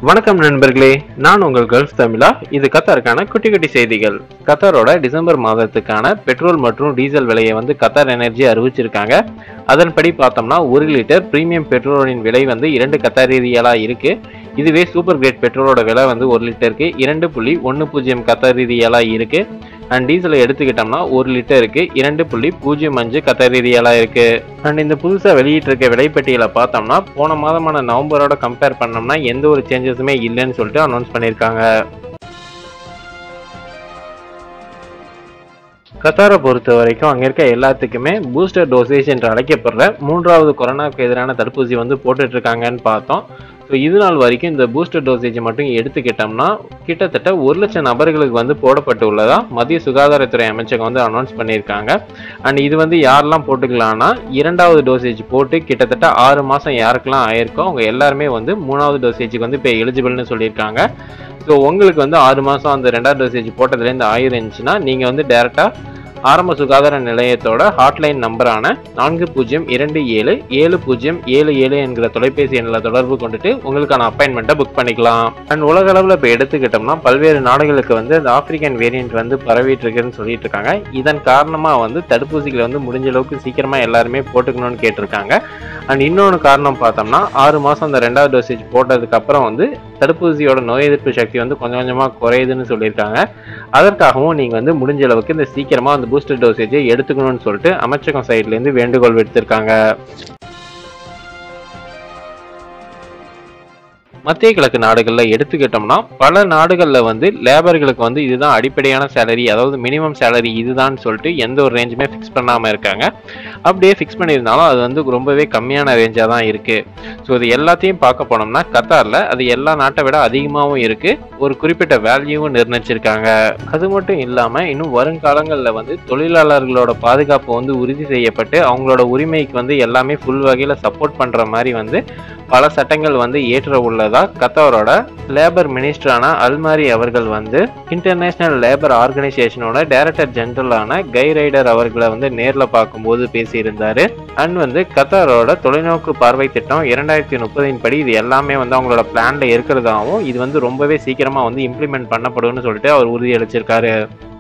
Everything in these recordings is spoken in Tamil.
வணக்கம் நண்பர்களே நான் உங்கள் கல்ஃப் தமிழா இது கத்தாருக்கான குட்டி குட்டி செய்திகள் கத்தாரோட டிசம்பர் மாதத்துக்கான பெட்ரோல் மற்றும் டீசல் விலையை வந்து கத்தார் எனர்ஜி அறிவிச்சிருக்காங்க அதன்படி பார்த்தோம்னா ஒரு லிட்டர் பிரீமியம் பெட்ரோலின் விலை வந்து இரண்டு கத்தாரி ரியாலா இருக்கு இதுவே சூப்பர் கிரேட் பெட்ரோலோட விலை வந்து ஒரு லிட்டருக்கு இரண்டு புள்ளி ஒன்று பூஜ்ஜியம் கத்தாரி ரியாலா இருக்கு அண்ட் டீசலை எடுத்துக்கிட்டோம்னா ஒரு லிட்டருக்கு இரண்டு புள்ளி பூஜ்ஜியம் அஞ்சு கத்தாரி ரியாலா இருக்கு அண்ட் இந்த புதுசாக வெளியிட்டிருக்க விலைப்பட்டியலை பார்த்தோம்னா போன மாதமான நவம்பரோட கம்பேர் பண்ணோம்னா எந்த ஒரு சேஞ்சஸுமே இல்லைன்னு சொல்லிட்டு அனௌன்ஸ் பண்ணியிருக்காங்க கத்தாரை பொறுத்த வரைக்கும் அங்கே இருக்க எல்லாத்துக்குமே பூஸ்டர் டோசேஜ் என்று அழைக்கப்படுற மூன்றாவது கொரோனாவுக்கு எதிரான தடுப்பூசி வந்து போட்டுட்டு இருக்காங்கன்னு பார்த்தோம் ஸோ இது நாள் வரைக்கும் இந்த பூஸ்டர் டோசேஜ் மட்டும் எடுத்துக்கிட்டோம்னா கிட்டத்தட்ட ஒரு லட்சம் நபர்களுக்கு வந்து போடப்பட்டு உள்ளதா மத்திய சுகாதாரத்துறை அமைச்சகம் வந்து அனௌன்ஸ் பண்ணியிருக்காங்க அண்ட் இது வந்து யாரெல்லாம் போட்டுக்கலாம்னா இரண்டாவது டோசேஜ் போட்டு கிட்டத்தட்ட ஆறு மாதம் யாருக்கெல்லாம் ஆயிருக்கோ அவங்க எல்லாருமே வந்து மூணாவது டோசேஜுக்கு வந்து இப்போ எலிஜிபிள்னு சொல்லியிருக்காங்க ஸோ உங்களுக்கு வந்து ஆறு மாதம் அந்த ரெண்டாவது டோசேஜ் போட்டதுலேருந்து ஆயிரம் இருந்துச்சுன்னா நீங்கள் வந்து டேரெக்டாக ஆரம்ப சுகாதார நிலையத்தோட ஹாட்லைன் நம்பரான நான்கு பூஜ்ஜியம் இரண்டு ஏழு ஏழு பூஜ்ஜியம் ஏழு ஏழு என்கிற தொலைபேசி எண்ணில் தொடர்பு கொண்டுட்டு உங்களுக்கான அப்பாயின்மெண்ட்டை புக் பண்ணிக்கலாம் அண்ட் உலக அளவில் இப்போ எடுத்துக்கிட்டோம்னா பல்வேறு நாடுகளுக்கு வந்து இந்த ஆப்பிரிக்கன் வேரியன்ட் வந்து பரவிட்டு இருக்குன்னு சொல்லிட்டு இருக்காங்க இதன் காரணமாக வந்து தடுப்பூசிகளை வந்து முடிஞ்ச அளவுக்கு சீக்கிரமாக எல்லாருமே போட்டுக்கணும்னு கேட்டிருக்காங்க அண்ட் இன்னொன்று காரணம் பார்த்தோம்னா ஆறு மாதம் அந்த ரெண்டாவது டோசேஜ் போட்டதுக்கு அப்புறம் வந்து தடுப்பூசியோட நோய் எதிர்ப்பு சக்தி வந்து கொஞ்சம் கொஞ்சமாக குறையுதுன்னு சொல்லியிருக்காங்க அதற்காகவும் நீங்கள் வந்து முடிஞ்ச அளவுக்கு இந்த சீக்கிரமாக அந்த பூஸ்டர் டோசேஜை எடுத்துக்கணும்னு சொல்லிட்டு அமைச்சகம் சைட்லேருந்து வேண்டுகோள் விடுத்திருக்காங்க மத்திய கிழக்கு நாடுகளில் எடுத்துக்கிட்டோம்னா பல நாடுகளில் வந்து லேபர்களுக்கு வந்து இதுதான் அடிப்படையான சேலரி அதாவது மினிமம் சேலரி இதுதான் சொல்லிட்டு எந்த ஒரு ரேஞ்சுமே ஃபிக்ஸ் பண்ணாமல் இருக்காங்க அப்படியே ஃபிக்ஸ் பண்ணியிருந்தாலும் அது வந்து ரொம்பவே கம்மியான ரேஞ்சாக தான் இருக்குது ஸோ இது எல்லாத்தையும் பார்க்க போனோம்னா கத்தாரில் அது எல்லா நாட்டை விட அதிகமாகவும் இருக்குது ஒரு குறிப்பிட்ட வேல்யூவும் நிர்ணயிச்சிருக்காங்க அது மட்டும் இல்லாமல் இன்னும் வருங்காலங்களில் வந்து தொழிலாளர்களோட பாதுகாப்பு வந்து உறுதி செய்யப்பட்டு அவங்களோட உரிமைக்கு வந்து எல்லாமே ஃபுல் வகையில் சப்போர்ட் பண்ணுற மாதிரி வந்து பல சட்டங்கள் வந்து ஏற்ற உள்ளதா கத்தாரோட லேபர் மினிஸ்டரான அல்மாரி அவர்கள் வந்து இன்டர்நேஷனல் லேபர் ஆர்கனைசேஷனோட டைரக்டர் ஜெனரலான கை ரைடர் அவர்களை வந்து நேரில் பார்க்கும்போது பேசியிருந்தாரு அண்ட் வந்து கத்தாரோட தொலைநோக்கு பார்வை திட்டம் இரண்டாயிரத்தி முப்பதின் படி இது எல்லாமே வந்து அவங்களோட பிளான்ல இருக்கிறதாகவும் இது வந்து ரொம்பவே சீக்கிரமா வந்து இம்ப்ளிமெண்ட் பண்ணப்படும்னு சொல்லிட்டு அவர் உறுதியளிச்சிருக்காரு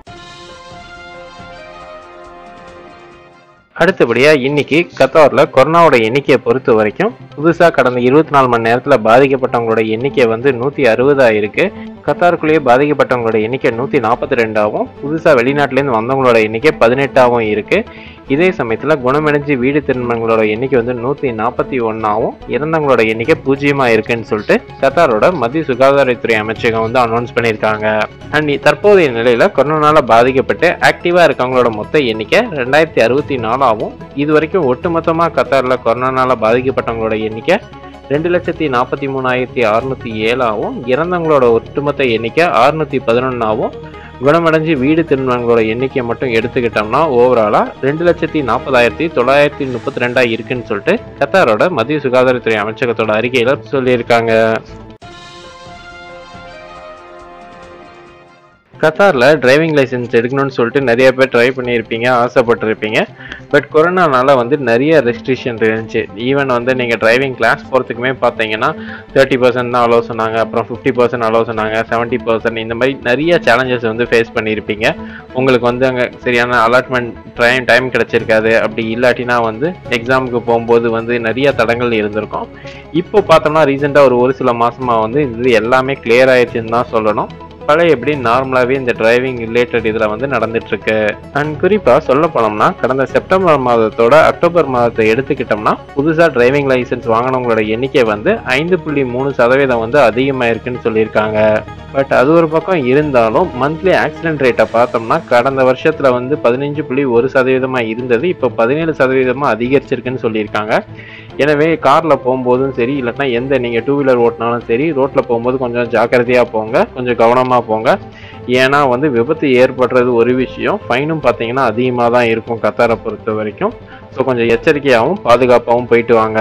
அடுத்தபடியா இன்னைக்கு கத்தாரில் கொரோனாவோட எண்ணிக்கையை பொறுத்த வரைக்கும் புதுசாக கடந்த இருபத்தி நாலு மணி நேரத்தில் பாதிக்கப்பட்டவங்களோட எண்ணிக்கை வந்து நூற்றி அறுபதா இருக்கு கத்தாருக்குள்ளேயே பாதிக்கப்பட்டவங்களோட எண்ணிக்கை நூற்றி நாற்பத்தி ரெண்டாகவும் புதுசாக வெளிநாட்டிலேருந்து வந்தவங்களோட எண்ணிக்கை பதினெட்டாகவும் இருக்கு இதே சமயத்தில் குணமடைஞ்சு வீடு திரும்பினவங்களோட எண்ணிக்கை வந்து நூற்றி நாற்பத்தி ஒன்றாவும் இறந்தவங்களோட எண்ணிக்கை பூஜ்ஜியமாக இருக்குன்னு சொல்லிட்டு கத்தாரோட மத்திய சுகாதாரத்துறை அமைச்சகம் வந்து அனௌன்ஸ் பண்ணியிருக்காங்க அண்ட் தற்போதைய நிலையில் கொரோனால பாதிக்கப்பட்டு ஆக்டிவாக இருக்கவங்களோட மொத்த எண்ணிக்கை ரெண்டாயிரத்தி அறுபத்தி நாலாவும் இது வரைக்கும் ஒட்டுமொத்தமாக கத்தாரில் கொரோனால பாதிக்கப்பட்டவங்களோட எண்ணிக்கை ரெண்டு லட்சத்தி நாற்பத்தி மூணாயிரத்தி அறுநூத்தி ஏழாவும் இறந்தவங்களோட ஒட்டுமொத்த எண்ணிக்கை அறுநூத்தி பதினொன்னாவும் குணமடைஞ்சு வீடு திரும்பினவங்களோட எண்ணிக்கை மட்டும் எடுத்துக்கிட்டோம்னா ஓவராலாக ரெண்டு லட்சத்தி நாற்பதாயிரத்தி தொள்ளாயிரத்தி முப்பத்தி ரெண்டா இருக்குன்னு சொல்லிட்டு கத்தாரோட மத்திய சுகாதாரத்துறை அமைச்சகத்தோட அறிக்கையில் சொல்லியிருக்காங்க கத்தாரில் டிரைவிங் லைசன்ஸ் எடுக்கணும்னு சொல்லிட்டு நிறைய பேர் ட்ரை பண்ணியிருப்பீங்க ஆசைப்பட்டிருப்பீங்க பட் கொரோனானால வந்து நிறைய ரெஸ்ட்ரிக்ஷன் இருந்துச்சு ஈவன் வந்து நீங்கள் டிரைவிங் கிளாஸ் போகிறதுக்குமே பார்த்தீங்கன்னா தேர்ட்டி பர்சன்ட் தான் அலோவ் சொன்னாங்க அப்புறம் ஃபிஃப்டி பர்சன்ட் அலோவ் சொன்னாங்க செவன்ட்டி பர்சன்ட் இந்த மாதிரி நிறைய சேலஞ்சஸ் வந்து ஃபேஸ் பண்ணியிருப்பீங்க உங்களுக்கு வந்து அங்கே சரியான அலாட்மெண்ட் டைம் டைம் கிடச்சிருக்காது அப்படி இல்லாட்டினா வந்து எக்ஸாமுக்கு போகும்போது வந்து நிறைய தடங்கள் இருந்திருக்கும் இப்போ பார்த்தோம்னா ரீசெண்டாக ஒரு ஒரு சில மாதமாக வந்து இது எல்லாமே கிளியர் ஆயிடுச்சுன்னு தான் சொல்லணும் பழைய எப்படி நார்மலாகவே இந்த டிரைவிங் ரிலேட்டட் இதில் வந்து நடந்துட்டுருக்கு அண்ட் குறிப்பாக சொல்ல போனோம்னா கடந்த செப்டம்பர் மாதத்தோட அக்டோபர் மாதத்தை எடுத்துக்கிட்டோம்னா புதுசாக டிரைவிங் லைசன்ஸ் வாங்கினவங்களோட எண்ணிக்கை வந்து ஐந்து புள்ளி மூணு சதவீதம் வந்து அதிகமாக இருக்குன்னு சொல்லியிருக்காங்க பட் அது ஒரு பக்கம் இருந்தாலும் மந்த்லி ஆக்சிடென்ட் ரேட்டை பார்த்தோம்னா கடந்த வருஷத்தில் வந்து பதினஞ்சு புள்ளி ஒரு சதவீதமாக இருந்தது இப்போ பதினேழு சதவீதமாக அதிகரிச்சிருக்குன்னு சொல்லியிருக்காங்க எனவே காரில் போகும்போதும் சரி இல்லைன்னா எந்த நீங்கள் டூ வீலர் ஓட்டினாலும் சரி ரோட்டில் போகும்போது கொஞ்சம் ஜாக்கிரதையாக போங்க கொஞ்சம் கவனமாக போங்க ஏன்னா வந்து விபத்து ஏற்படுறது ஒரு விஷயம் ஃபைனும் பார்த்தீங்கன்னா அதிகமாக தான் இருக்கும் கத்தாரை பொறுத்த வரைக்கும் ஸோ கொஞ்சம் எச்சரிக்கையாகவும் பாதுகாப்பாகவும் போயிட்டு வாங்க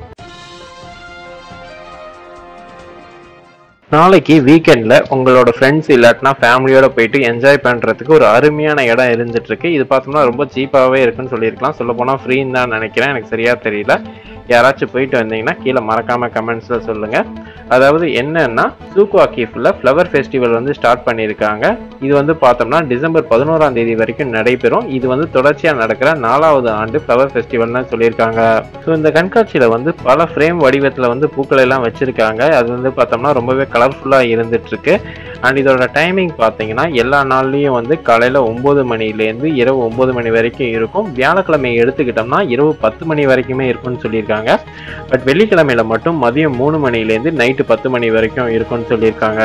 நாளைக்கு வீக்கெண்டில் உங்களோட ஃப்ரெண்ட்ஸ் இல்லாட்டினா ஃபேமிலியோட போயிட்டு என்ஜாய் பண்ணுறதுக்கு ஒரு அருமையான இடம் இருந்துட்டு இருக்கு இது பார்த்தோம்னா ரொம்ப சீப்பாகவே இருக்குன்னு சொல்லியிருக்கலாம் சொல்ல போனால் ஃப்ரீன்னு தான் நினைக்கிறேன் எனக்கு சரியாக தெரியல யாராச்சும் போயிட்டு வந்தீங்கன்னா கீழே மறக்காம கமெண்ட்ஸ்ல சொல்லுங்க அதாவது என்னன்னா சூக்கு அக்கீஃபில் ஃப்ளவர் ஃபெஸ்டிவல் வந்து ஸ்டார்ட் பண்ணியிருக்காங்க இது வந்து பார்த்தோம்னா டிசம்பர் பதினோராம் தேதி வரைக்கும் நடைபெறும் இது வந்து தொடர்ச்சியாக நடக்கிற நாலாவது ஆண்டு ஃப்ளவர் ஃபெஸ்டிவல்னு சொல்லியிருக்காங்க ஸோ இந்த கண்காட்சியில் வந்து பல ஃப்ரேம் வடிவத்தில் வந்து பூக்கள் எல்லாம் வச்சிருக்காங்க அது வந்து பார்த்தோம்னா ரொம்பவே கலர்ஃபுல்லாக இருந்துட்டு இருக்கு அண்ட் இதோட டைமிங் பார்த்தீங்கன்னா எல்லா நாள்லேயும் வந்து காலையில் ஒம்பது மணிலேருந்து இரவு ஒம்பது மணி வரைக்கும் இருக்கும் வியாழக்கிழமை எடுத்துக்கிட்டோம்னா இரவு பத்து மணி வரைக்குமே இருக்கும்னு சொல்லியிருக்காங்க பட் வெள்ளிக்கிழமையில மட்டும் மதியம் மூணு மணிலேருந்து நைட்டு பத்து மணி வரைக்கும் இருக்கும்னு சொல்லியிருக்காங்க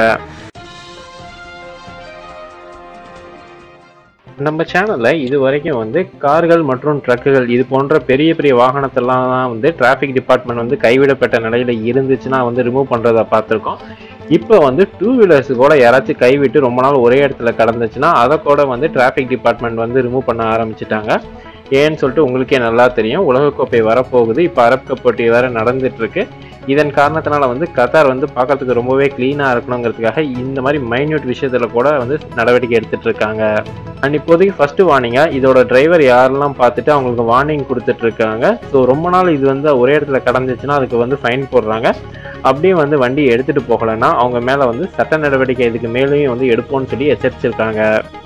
நம்ம சேனலில் இது வரைக்கும் வந்து கார்கள் மற்றும் ட்ரக்குகள் இது போன்ற பெரிய பெரிய வாகனத்தெல்லாம் தான் வந்து டிராஃபிக் டிபார்ட்மெண்ட் வந்து கைவிடப்பட்ட நிலையில் இருந்துச்சுன்னா வந்து ரிமூவ் பண்ணுறத பார்த்துருக்கோம் இப்போ வந்து டூ வீலர்ஸ் கூட யாராச்சும் கைவிட்டு ரொம்ப நாள் ஒரே இடத்துல கடந்துச்சுன்னா அதை கூட வந்து டிராஃபிக் டிபார்ட்மெண்ட் வந்து ரிமூவ் பண்ண ஆரம்பிச்சிட்டாங்க ஏன்னு சொல்லிட்டு உங்களுக்கே நல்லா தெரியும் உலகக்கோப்பை வரப்போகுது இப்போ அரப் கப் போட்டி வேற நடந்துட்டு இருக்கு இதன் காரணத்தினால வந்து கத்தார் வந்து பார்க்கறதுக்கு ரொம்பவே க்ளீனாக இருக்கணுங்கிறதுக்காக இந்த மாதிரி மைன்யூட் விஷயத்தில் கூட வந்து நடவடிக்கை எடுத்துட்டு இருக்காங்க அண்ட் இப்போதைக்கு ஃபர்ஸ்ட் வார்னிங்கா இதோட டிரைவர் யாரெல்லாம் பார்த்துட்டு அவங்களுக்கு வார்னிங் கொடுத்துட்டு இருக்காங்க ஸோ ரொம்ப நாள் இது வந்து ஒரே இடத்துல கடந்துச்சுன்னா அதுக்கு வந்து ஃபைன் போடுறாங்க அப்படியே வந்து வண்டி எடுத்துட்டு போகலைன்னா அவங்க மேலே வந்து சட்ட நடவடிக்கை இதுக்கு மேலேயும் வந்து எடுப்போம்னு சொல்லி எச்சரிச்சிருக்காங்க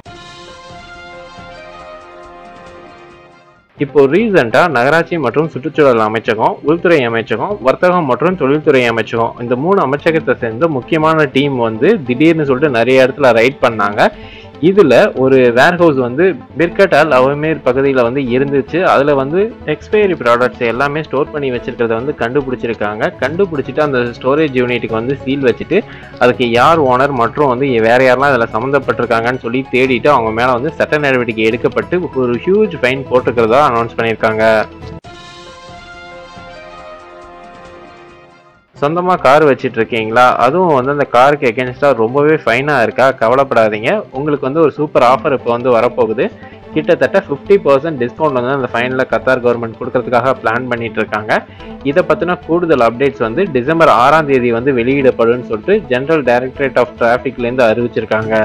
இப்போ ரீசெண்டாக நகராட்சி மற்றும் சுற்றுச்சூழல் அமைச்சகம் உள்துறை அமைச்சகம் வர்த்தகம் மற்றும் தொழில்துறை அமைச்சகம் இந்த மூணு அமைச்சகத்தை சேர்ந்த முக்கியமான டீம் வந்து திடீர்னு சொல்லிட்டு நிறைய இடத்துல ரைட் பண்ணாங்க இதில் ஒரு வேர்ஹவுஸ் வந்து பிர்கட் அல் அவமேர் பகுதியில் வந்து இருந்துச்சு அதில் வந்து எக்ஸ்பைரி ப்ராடக்ட்ஸ் எல்லாமே ஸ்டோர் பண்ணி வச்சிருக்கிறத வந்து கண்டுபிடிச்சிருக்காங்க கண்டுபிடிச்சிட்டு அந்த ஸ்டோரேஜ் யூனிட்டுக்கு வந்து சீல் வச்சுட்டு அதுக்கு யார் ஓனர் மற்றும் வந்து வேற யாரெல்லாம் அதில் சம்மந்தப்பட்டிருக்காங்கன்னு சொல்லி தேடிட்டு அவங்க மேலே வந்து சட்ட நடவடிக்கை எடுக்கப்பட்டு ஒரு ஹியூஜ் ஃபைன் போட்டுக்கிறதா அனௌன்ஸ் பண்ணியிருக்காங்க சொந்தமாக கார் வச்சிட்டு இருக்கீங்களா அதுவும் வந்து அந்த காருக்கு எகென்ஸ்டாக ரொம்பவே ஃபைனாக இருக்கா கவலைப்படாதீங்க உங்களுக்கு வந்து ஒரு சூப்பர் ஆஃபர் இப்போ வந்து வரப்போகுது கிட்டத்தட்ட ஃபிஃப்டி பர்சன்ட் டிஸ்கவுண்ட் வந்து அந்த ஃபைனில் கத்தார் கவர்மெண்ட் கொடுக்கறதுக்காக பிளான் பண்ணிட்டு இருக்காங்க இதை பற்றின கூடுதல் அப்டேட்ஸ் வந்து டிசம்பர் ஆறாம் தேதி வந்து வெளியிடப்படும்னு சொல்லிட்டு ஜென்ரல் டைரக்டரேட் ஆஃப் டிராஃபிக்லேருந்து அறிவிச்சிருக்காங்க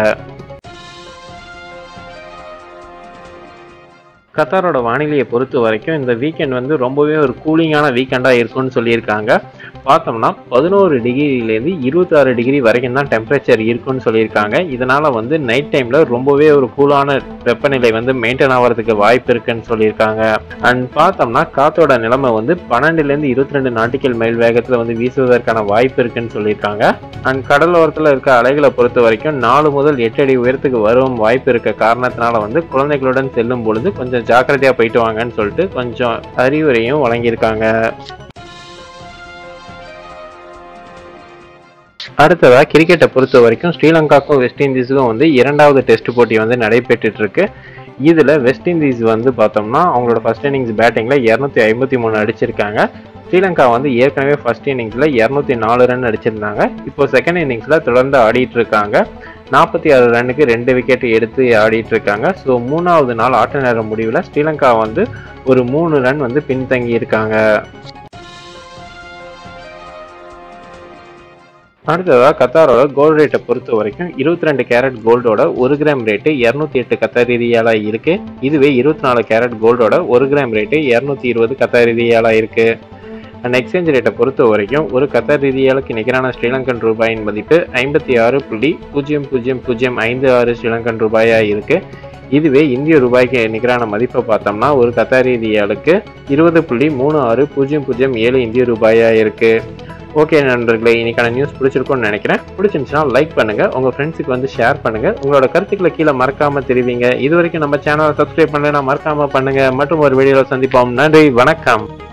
கத்தாரோட வானிலையை பொறுத்த வரைக்கும் இந்த வீக்கெண்ட் வந்து ரொம்பவே ஒரு கூலிங்கான வீக்கெண்டாக இருக்கும்னு சொல்லியிருக்காங்க பார்த்தோம்னா பதினோரு டிகிரிலேருந்து இருபத்தாறு டிகிரி வரைக்கும் தான் டெம்பரேச்சர் இருக்கும்னு சொல்லியிருக்காங்க இதனால் வந்து நைட் டைமில் ரொம்பவே ஒரு கூலான வெப்பநிலை வந்து மெயின்டைன் ஆகிறதுக்கு வாய்ப்பு இருக்குன்னு சொல்லியிருக்காங்க அண்ட் பார்த்தோம்னா காத்தோட நிலைமை வந்து பன்னெண்டுலேருந்து இருபத்தி ரெண்டு நாட்டிக்கல் மைல் வேகத்தில் வந்து வீசுவதற்கான வாய்ப்பு இருக்குன்னு சொல்லியிருக்காங்க அண்ட் கடலோரத்தில் இருக்க அலைகளை பொறுத்த வரைக்கும் நாலு முதல் எட்டு அடி உயரத்துக்கு வரும் வாய்ப்பு இருக்க காரணத்தினால வந்து குழந்தைகளுடன் செல்லும் பொழுது கொஞ்சம் ஜாக்கிரதையாக போயிட்டு வாங்கன்னு சொல்லிட்டு கொஞ்சம் அறிவுரையும் வழங்கியிருக்காங்க அடுத்ததா கிரிக்கெட்டை பொறுத்த வரைக்கும் ஸ்ரீலங்காக்கும் வெஸ்ட் இண்டீஸுக்கும் வந்து இரண்டாவது டெஸ்ட் போட்டி வந்து நடைபெற்றுட்டு இருக்கு இதில் வெஸ்ட் இண்டீஸ் வந்து பார்த்தோம்னா அவங்களோட ஃபர்ஸ்ட் இன்னிங்ஸ் பேட்டிங்கில் இரநூத்தி ஐம்பத்தி மூணு அடிச்சிருக்காங்க ஸ்ரீலங்கா வந்து ஏற்கனவே ஃபர்ஸ்ட் இன்னிங்ஸில் இரநூத்தி நாலு ரன் அடிச்சிருந்தாங்க இப்போ செகண்ட் இன்னிங்ஸில் தொடர்ந்து ஆடிட்டு இருக்காங்க நாற்பத்தி ஆறு ரன்னுக்கு ரெண்டு விக்கெட் எடுத்து ஆடிட்டு இருக்காங்க ஸோ மூணாவது நாள் ஆட்ட நேர முடிவில் ஸ்ரீலங்கா வந்து ஒரு மூணு ரன் வந்து பின்தங்கி இருக்காங்க அடுத்ததாக கத்தாரோட கோல்டு ரேட்டை பொறுத்த வரைக்கும் இருபத்தி ரெண்டு கேரட் கோல்டோட ஒரு கிராம் ரேட்டு இரநூத்தி எட்டு கத்தார் ரியாலா இருக்கு இதுவே இருபத்தி நாலு கேரட் கோல்டோட ஒரு கிராம் ரேட்டு இரநூத்தி இருபது கத்தார் ரியாலா இருக்கு அண்ட் எக்ஸ்சேஞ்ச் ரேட்டை பொறுத்த வரைக்கும் ஒரு கத்தார் ரியாலுக்கு நிகரான ஸ்ரீலங்கன் ரூபாயின் மதிப்பு ஐம்பத்தி ஆறு புள்ளி பூஜ்ஜியம் பூஜ்ஜியம் பூஜ்ஜியம் ஐந்து ஆறு ஸ்ரீலங்கன் ரூபாயா இருக்கு இதுவே இந்திய ரூபாய்க்கு நிகரான மதிப்பை பார்த்தோம்னா ஒரு கத்தாரி ரியாலுக்கு இருபது புள்ளி மூணு ஆறு பூஜ்ஜியம் பூஜ்ஜியம் ஏழு இந்திய ரூபாயா இருக்கு ஓகே நண்பர்களே இன்னைக்கான நியூஸ் பிடிச்சிருக்கும்னு நினைக்கிறேன் பிடிச்சிருந்துச்சுன்னா லைக் பண்ணுங்க உங்க ஃப்ரெண்ட்ஸுக்கு வந்து ஷேர் பண்ணுங்க உங்களோட கருத்துக்களை கீழே மறக்காம தெரிவிங்க இது வரைக்கும் நம்ம சேனலை சப்ஸ்கிரைப் பண்ணலைன்னா மறக்காம பண்ணுங்க மற்றும் ஒரு வீடியோவில் சந்திப்போம் நன்றி வணக்கம்